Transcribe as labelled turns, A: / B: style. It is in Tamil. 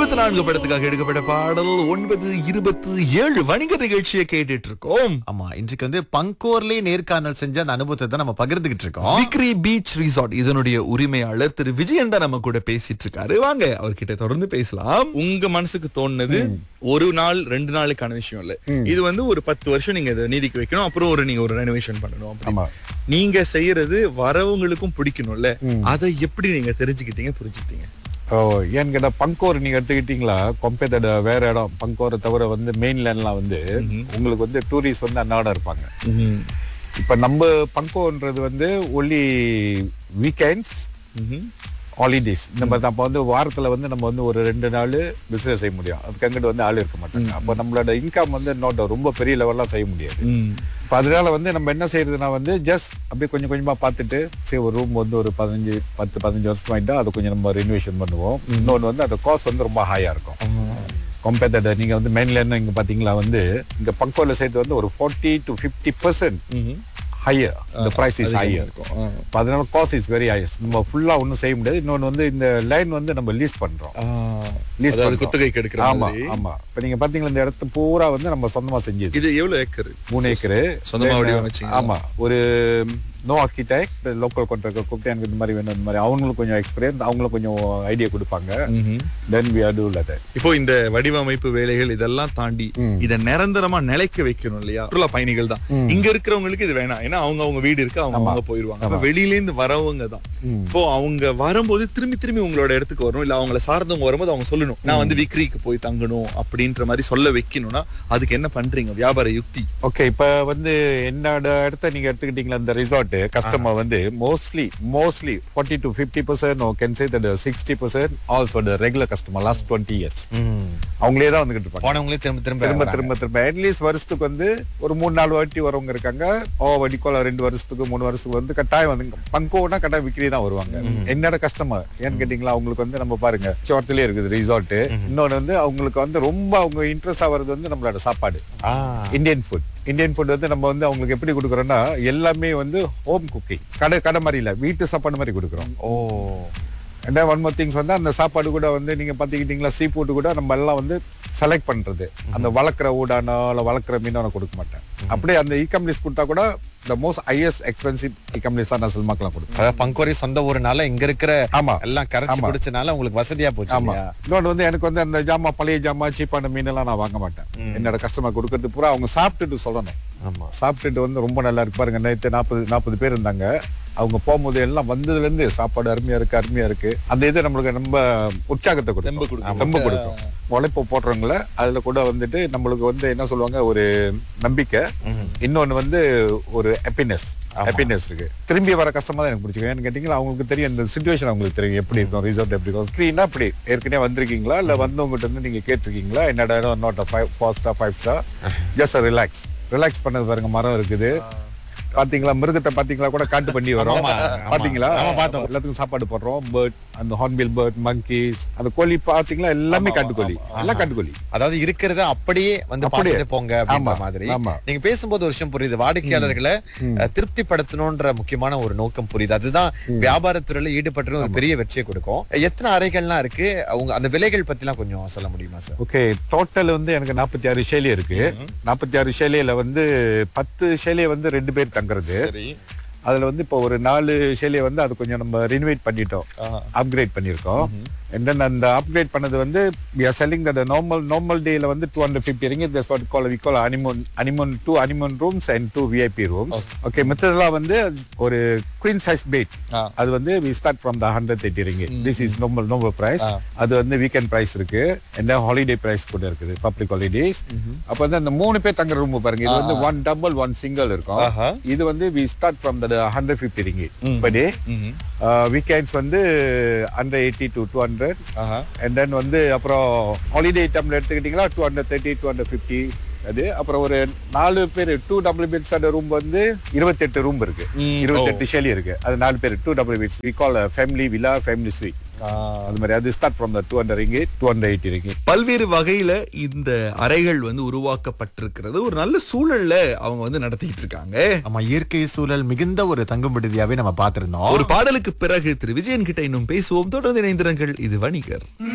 A: இருபத்தி நான்கு படத்துக்காக எடுக்கப்பட்ட பாடல் ஒன்பது இருபத்தி ஏழு வணிக நிகழ்ச்சியை கேட்டுட்டு இருக்கோம்
B: ஆமா இன்றைக்கு வந்து பங்கோர்லயே நேர்காணல் செஞ்ச அந்த அனுபவத்தை தான் நம்ம பகிர்ந்துகிட்டு இருக்கோம்
A: விக்ரி பீச் ரிசார்ட் இதனுடைய உரிமையாளர் திரு விஜயன் தான் நம்ம கூட பேசிட்டு இருக்காரு வாங்க அவர்கிட்ட தொடர்ந்து பேசலாம் உங்க மனசுக்கு தோணுனது ஒரு நாள் ரெண்டு நாளுக்கான விஷயம் இல்ல இது வந்து ஒரு பத்து வருஷம் நீங்க இதை நீடிக்க வைக்கணும் அப்புறம் ஒரு நீங்க ஒரு ரெனோவேஷன் பண்ணணும் அப்படி.
C: ஆமா.
A: நீங்க செய்யறது வரவங்களுக்கும் பிடிக்கணும்ல அதை எப்படி நீங்க தெரிஞ்சுக்கிட்டீங்க புரிஞ்சுக்கிட்டீங்க
C: ஓ ஏன்னு கேட்டா பங்கோர் நீங்க எடுத்துக்கிட்டீங்களா கொம்பேத்தோட வேற இடம் பங்கோரை தவிர வந்து மெயின்லேண்ட்லாம் வந்து உங்களுக்கு வந்து டூரிஸ்ட் வந்து அன்னாடம் இருப்பாங்க இப்ப நம்ம பங்கோன்றது வந்து ஒன்லி வீக்கெண்ட்ஸ் ஹாலிடேஸ் இந்த மாதிரி தான் அப்போ வந்து வாரத்துல வந்து நம்ம வந்து ஒரு ரெண்டு நாள் பிசினஸ் செய்ய முடியும் அதுக்கு அங்கிட்டு வந்து ஆள் இருக்க மாட்டாங்க அப்போ நம்மளோட இன்கம் வந்து நோட் ரொம்ப பெரிய லெவல்லாம் செய்ய முடியாது இப்போ அதனால வந்து நம்ம என்ன செய்யறதுனா வந்து ஜஸ்ட் அப்படியே கொஞ்சம் கொஞ்சமா பார்த்துட்டு சரி ஒரு ரூம் வந்து ஒரு பதினஞ்சு பத்து பதினஞ்சு வருஷம் ஆயிட்டா அதை கொஞ்சம் நம்ம ரெனோவேஷன் பண்ணுவோம் இன்னொன்று வந்து அந்த காஸ்ட் வந்து ரொம்ப ஹையா இருக்கும் கம்பேர்ட் நீங்க வந்து மெயின்லேண்ட் இங்க பாத்தீங்களா வந்து இங்க பங்கோல சைடு வந்து ஒரு forty to fifty percent higher இந்த ப்ரைஸ் இஸ் ஹையர்
A: இருக்கும்
C: இப்போ அதனால காஸ்ட் இஸ் வெரி ஹையஸ்ட் நம்ம ஃபுல்லா ஒன்றும் செய்ய முடியாது இன்னொன்று வந்து இந்த லைன் வந்து நம்ம லீஸ் பண்றோம் Lease
A: அதாவது
C: பண்றோம்.
A: குத்தகைக்கு எடுக்கிற
C: ஆமா
A: மாதிரி.
C: ஆமா இப்போ நீங்க பாத்தீங்கன்னா இந்த இடத்து பூரா வந்து நம்ம சொந்தமா செஞ்சது
A: இது எவ்வளவு ஏக்கர்
C: மூணு ஏக்கரு
A: சொந்தமா
C: Then,
A: வடிவமைச்சீங்களா?
C: ஆமா ஒரு நோ ஆர்கிடெக்ட் லோக்கல் கான்ட்ராக்டர் கூப்பிட்டு எனக்கு இந்த மாதிரி வேணும் இந்த மாதிரி அவங்களும் கொஞ்சம் எக்ஸ்பீரியன்ஸ் அவங்களும் கொஞ்சம் ஐடியா கொடுப்பாங்க then we are together
A: இப்போ இந்த வடிவமைப்பு வேலைகள் இதெல்லாம் தாண்டி இத நிரந்தரமா நிலைக்க வைக்கணும் இல்லையா சுற்றுலா பயணிகள் தான் இங்க இருக்கிறவங்களுக்கு இது வேணாம் ஏன்னா அவங்க அவங்க வீடு இருக்கு அவங்க அவங்க போயிருவாங்க அப்ப வெளியில இருந்து வரவங்க தான் இப்போ அவங்க வரும்போது திரும்பி திரும்பி உங்களோட இடத்துக்கு வரணும் இல்ல அவங்கள சார்ந்தவங்க வரும்போது அவங்க சொல்லணும் நான் வந்து விக்ரிக்கு போய் தங்கணும் அப்படின்ற மாதிரி சொல்ல வைக்கணும்னா அதுக்கு என்ன பண்றீங்க வியாபார யுக்தி
C: ஓகே இப்ப வந்து என்னோட இடத்த நீங்க எடுத்துக்கிட்டீங்களா இந்த ரிசார்ட் கஸ்டமர் வந்து mostly mostly forty to fifty percent can say that sixty percent also regular customer last twenty years அவங்களே தான் வந்துகிட்டு இருப்பாங்க
B: போனவங்களே திரும்ப திரும்ப
C: திரும்ப
B: வராங்க.
C: திரும்ப திரும்ப அட்லீஸ்ட் வருஷத்துக்கு வந்து ஒரு மூணு நாலு வாட்டி வரவங்க இருக்காங்க ஓ வடிக்கோல ரெண்டு வருஷத்துக்கு மூணு வருஷத்துக்கு வந்து கட்டாயம் வந்து பங்கோனா கட்டாயம் விக்ரி தான் வருவாங்க என்னோட கஸ்டமர் ஏன்னு கேட்டீங்களா அவங்களுக்கு வந்து நம்ம பாருங்க சோர்த்திலே இருக்குது ரிசார்ட் இன்னொன்னு வந்து அவங்களுக்கு வந்து ரொம்ப அவங்க இன்ட்ரெஸ்ட் ஆகிறது வந்து நம்மளோட சாப்பாடு
B: ஆ,
C: இந்தியன் ஃபுட் இந்தியன் ஃபுட் வந்து நம்ம வந்து அவங்களுக்கு எப்படி கொடுக்குறோம்னா எல்லாமே வந்து ஹோம் குக்கிங் கடை கடை மாதிரி இல்ல வீட்டு சாப்பாடு மாதிரி கொடுக்குறோம்
B: oh
C: and one more things வந்து அந்த சாப்பாடு கூட வந்து நீங்க பாத்துக்கிட்டீங்களா சீ ஃபுட் கூட நம்ம எல்லாம் வந்து செலக்ட் பண்றது அந்த வளர்க்குற ஊடானோ இல்ல வளர்க்குற மீனோ கொடுக்க மாட்டேன் அப்படியே அந்த இகம்லிஸ் கொடுத்தா கூட இந்த மோஸ்ட் ஹையஸ்ட் எக்ஸ்பென்சிவ் இகம்லிஸ் தான் நான் சில்மாக்கெல்லாம் கொடுப்பேன்
B: அதாவது பங்கோரி சொந்த ஊருனால இங்க இருக்கிற
C: ஆமா
B: எல்லாம் கரைச்சு
C: ஆமா.
B: குடிச்சனால உங்களுக்கு வசதியா போச்சு
C: ஆமா
B: இல்லையா?
C: இன்னொன்று வந்து எனக்கு வந்து அந்த ஜாமா பழைய ஜாமா சீப்பான மீனெல்லாம் நான் வாங்க மாட்டேன் என்னோட கஸ்டமர் கொடுக்கறது பூரா அவங்க சாப்பிட்டுட்டு சொல்லணும்
B: ஆமா
C: சாப்பிட்டுட்டு வந்து ரொம்ப நல்லா இருக்கு பாருங்க நேற்று நாற்பது நாற்பது பேர் இருந்தாங்க அவங்க போகும்போது எல்லாம் வந்ததுல இருந்து சாப்பாடு அருமையா இருக்கு அருமையா இருக்கு அந்த இது நம்மளுக்கு ரொம்ப உற்சாகத்தை
A: தெம்பு
C: கொடுக்கும்
A: கொடுக்கும்.
C: தெம்பு கொடுக்கும் உழைப்பு போடுறவங்கள அதுல கூட வந்துட்டு நம்மளுக்கு வந்து என்ன சொல்லுவாங்க ஒரு நம்பிக்கை இன்னொன்னு வந்து ஒரு ஹாப்பினஸ் ஹாப்பினஸ் இருக்கு திரும்பி வர கஷ்டமா தான் எனக்கு பிடிச்சிருக்கு ஏன்னு கேட்டீங்களா அவங்களுக்கு தெரியும் இந்த சுச்சுவேஷன் அவங்களுக்கு தெரியும் எப்படி இருக்கும் ரிசார்ட் எப்படி இருக்கும் ஸ்க்ரீனா அப்படி ஏற்கனவே வந்திருக்கீங்களா இல்ல வந்தவங்ககிட்ட இருந்து நீங்க கேட்டிருக்கீங்களா என்னோட இடம் not five four star five star just relax relax பண்ணது பாருங்க மரம் இருக்குது பாத்தீங்களா மிருகத்தை பாத்தீங்களா கூட காட்டு பண்ணி வரும்
B: ஆமா, ஆமா.
C: பாத்தீங்களா
B: ஆமா, பார்த்தோம்.
C: எல்லாத்துக்கும் சாப்பாடு போடுறோம் பேர்ட் அந்த ஹார்ன்பில் பேர்ட் monkeys அந்த கோழி பாத்தீங்களா எல்லாமே காட்டுக்கோழி எல்லாம் காட்டுக்கோழி
B: அதாவது இருக்கிறத அப்படியே வந்து
C: அப்படியே.
B: பார்த்துட்டு போங்க அப்படின்ற
C: ஆமா,
B: மாதிரி
C: ஆமா.
B: நீங்க பேசும்போது ஒரு விஷயம் புரியுது வாடிக்கையாளர்களை அஹ், திருப்திப்படுத்தணும்ன்ற முக்கியமான ஒரு நோக்கம் புரியுது அதுதான் வியாபாரத்துறையில ஈடுபட்டு ஒரு பெரிய வெற்றியை கொடுக்கும் எத்தனை அறைகள்லாம் இருக்கு அவங்க அந்த விலைகள் பத்திலாம் கொஞ்சம் சொல்ல முடியுமா சார்
C: ஓகே டோட்டல் வந்து எனக்கு நாற்பத்தி ஆறு ஷேலி இருக்கு நாற்பத்தி ஆறு ஷேலியில வந்து பத்து ஷேலியை வந்து ரெண்டு பேர் தங்குறது
A: சரி
C: அதுல வந்து இப்போ ஒரு நாலு ஷேலியை வந்து அது கொஞ்சம் நம்ம ரினோவேட் பண்ணிட்டோம் அப்கிரேட் பண்ணியிருக்கோம் and then அந்த அப்கிரேட் பண்ணது வந்து we are selling that the normal normal டேல வந்து two hundred fifty ringgit that's what call we call honeymoon honeymoon two honeymoon rooms and two VIP rooms okay மித்ததெல்லாம் வந்து ஒரு குயின் சைஸ் பெட்
A: ஆ.
C: அது வந்து we start from the hundred thirty ringgit this is normal normal price அது வந்து வீக்கெண்ட் பிரைஸ் இருக்கு and then ஹாலிடே பிரைஸ் கூட இருக்குது பப்ளிக் ஹாலிடேஸ் அப்ப வந்து அந்த மூணு பேர் தங்குற ரூம் பாருங்க இது வந்து ஒன் டபுள் ஒன் சிங்கிள் இருக்கும்
A: ஆஹா.
C: இது வந்து we start from the hundred fifty ringgit per day weekends வந்து hundred eighty to two hundred
A: ஆஹா
C: அண்ட் தென் வந்து அப்புறம் ஹாலிடே டைம்ல எடுத்துக்கிட்டீங்களா two hundred thirty two hundred fifty அது அப்புறம் ஒரு நாலு பேர் டூ டபுள் பெட்ஸ் அந்த ரூம் வந்து இருபத்தெட்டு ரூம் இருக்கு
A: ம்,
C: இருபத்தெட்டு ஷெலி இருக்கு அது நாலு பேர் two double beds we call family villa family suite அது மாதிரி அது start from the two hundred ringgit two hundred eighty ringgit
A: பல்வேறு வகையில இந்த அறைகள் வந்து உருவாக்கப்பட்டிருக்கிறது ஒரு நல்ல சூழல்ல அவங்க வந்து நடத்திட்டு இருக்காங்க
B: ஆமா இயற்கை சூழல் மிகுந்த ஒரு தங்கும் விடுதியாவே நம்ம பார்த்திருந்தோம்
A: ஒரு பாடலுக்கு பிறகு திரு விஜயன் கிட்ட இன்னும் பேசுவோம் தொடர்ந்து இணைந்திருங்கள் இது வணிகர்